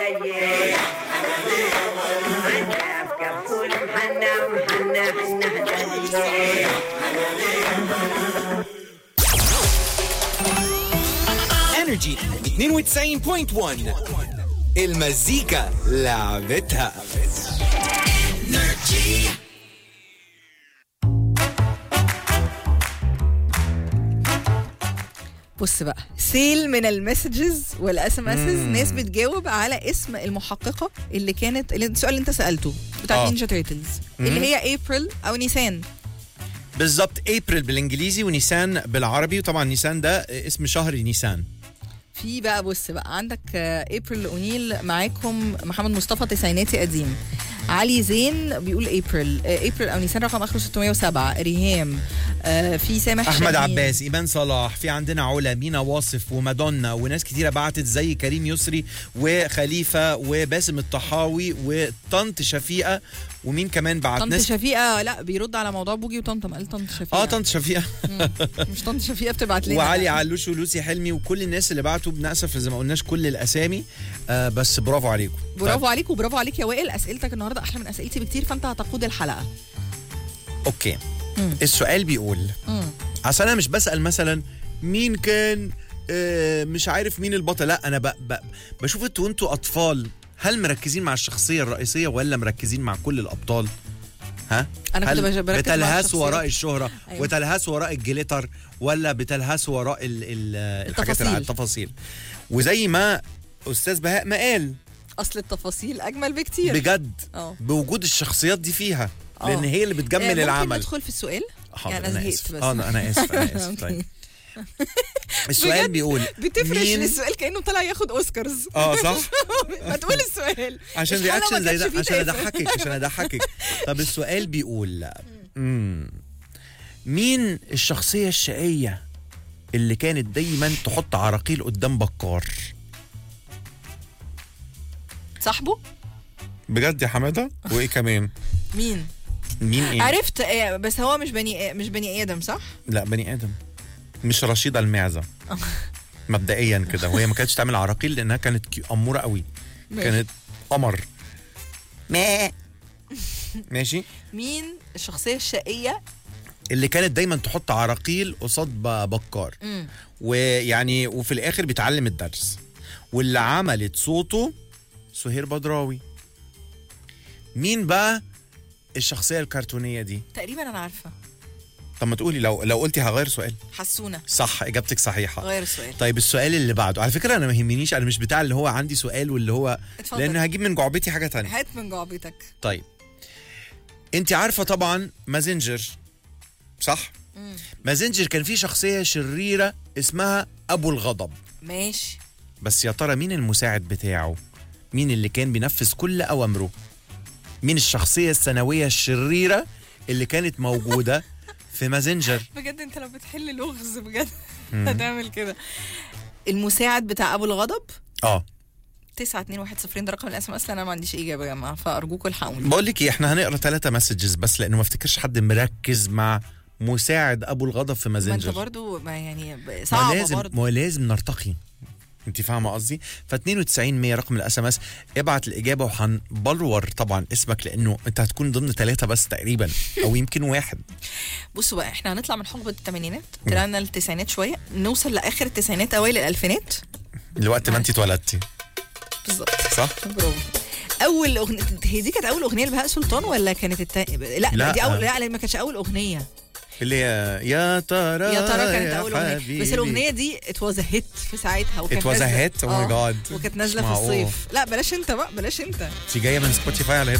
جاية عجب كفول محنة محنة حنة حنة انرجي 92.1 المزيكا لعبتها بص بقى سيل من المسجز والاس ام اسز ناس بتجاوب على اسم المحققه اللي كانت اللي السؤال اللي انت سالته بتاع آه. نينجا تيرتلز اللي هي ابريل او نيسان بالظبط ابريل بالانجليزي ونيسان بالعربي وطبعا نيسان ده اسم شهر نيسان في بقى بص بقى عندك ابريل اونيل معاكم محمد مصطفى تسعيناتي قديم علي زين بيقول ابريل ابريل او نيسان رقم اخره 607 ريهام آه، في سامح احمد شاهين. عباس ايمان صلاح في عندنا علا مينا واصف ومادونا وناس كتيره بعتت زي كريم يسري وخليفه وباسم الطحاوي وطنط شفيقه ومين كمان بعت طنط ناس شفيقه لا بيرد على موضوع بوجي وطنطا ما قال طنط شفيقه اه طنط شفيقه مش طنط شفيقه بتبعت لنا وعلي علوش ولوسي حلمي وكل الناس اللي بعتوا بنأسف زي ما قلناش كل الاسامي آه بس برافو عليكم برافو عليك وبرافو عليك يا وائل اسئلتك النهارده احلى من اسئلتي بكتير فانت هتقود الحلقه اوكي مم. السؤال بيقول مم. اصل انا مش بسال مثلا مين كان آه، مش عارف مين البطل لا انا ب... ب... بشوف انتوا وانتوا اطفال هل مركزين مع الشخصيه الرئيسيه ولا مركزين مع كل الابطال ها أنا كنت هل بج- بركز مع بتلهسوا الشخصيات. وراء الشهره أيوة. وتلهسوا وراء الجليتر ولا بتلهسوا وراء ال... ال... الحاجات التفاصيل. الع- التفاصيل وزي ما استاذ بهاء ما قال اصل التفاصيل اجمل بكتير بجد اه بوجود الشخصيات دي فيها آه. لان هي اللي آه، بتجمل ممكن العمل ندخل في السؤال حاضر يعني انا أنا اسف زهقت بس. اه انا أنا اسف انا اسف أوكي. طيب السؤال بجد بيقول بتفرش مين- السؤال كانه طلع ياخد اوسكارز اه صح ما تقول السؤال عشان الحلقة رياكشن ما زي كانش ده فيه عشان تافه. اضحكك عشان اضحكك طب السؤال بيقول مم. مين الشخصيه الشقيه اللي كانت دايما تحط عراقيل قدام بكار صاحبه بجد يا حماده وايه كمان مين مين ايه عرفت آه، بس هو مش بني آه، مش بني ادم صح لا بني ادم مش رشيده المعزه مبدئيا كده وهي ما كانتش تعمل عراقيل لانها كانت كي- اموره قوي ماشي. كانت قمر ما ماشي مين الشخصيه الشقيه اللي كانت دايما تحط عراقيل قصاد ب- بكار مم. ويعني وفي الاخر بيتعلم الدرس واللي عملت صوته سهير بدراوي مين بقى الشخصيه الكرتونيه دي تقريبا انا عارفه طب ما تقولي لو لو قلتي هغير سؤال حسونه صح اجابتك صحيحه غير السؤال طيب السؤال اللي بعده على فكره انا ما يهمنيش انا مش بتاع اللي هو عندي سؤال واللي هو اتفضل. لان هجيب من جعبتي حاجه تانية هات من جعبتك طيب انت عارفه طبعا مازنجر صح مازنجر كان فيه شخصيه شريره اسمها ابو الغضب ماشي بس يا ترى مين المساعد بتاعه مين اللي كان بينفذ كل اوامره مين الشخصيه الثانويه الشريره اللي كانت موجوده في مازنجر بجد انت لو بتحل لغز بجد هتعمل كده المساعد بتاع ابو الغضب اه 9210 ده رقم الاس ام اس انا ما عنديش اجابه يا جماعه فارجوكم الحقوني بقول لك ايه احنا هنقرا ثلاثة مسجز بس لانه ما افتكرش حد مركز مع مساعد ابو الغضب في ما انت مازنجر برضو ما يعني ب- ما صعبه لازم برضو ما لازم نرتقي انت فاهمه قصدي ف 92 100 رقم الاس ام اس ابعت الاجابه وهنبلور طبعا اسمك لانه انت هتكون ضمن ثلاثه بس تقريبا او يمكن واحد بصوا بقى احنا هنطلع من حقبه الثمانينات طلعنا للتسعينات شويه نوصل لاخر التسعينات اوائل الالفينات الوقت ما انت اتولدتي بالظبط صح برافو اول اغنيه هي دي كانت اول اغنيه لبهاء سلطان ولا كانت التا... لا, لا لا. دي اول لا لا، ما كانتش اول اغنيه اللي هي يا ترى يا ترى كانت يا اول اغنيه حبيبي. بس الاغنيه دي اتواز هيت في ساعتها وكانت It was a نازلة- hit? Oh my آه، God. وكانت مش نازله في معقول. الصيف لا بلاش انت بقى بلاش انت انت جايه من سبوتيفاي على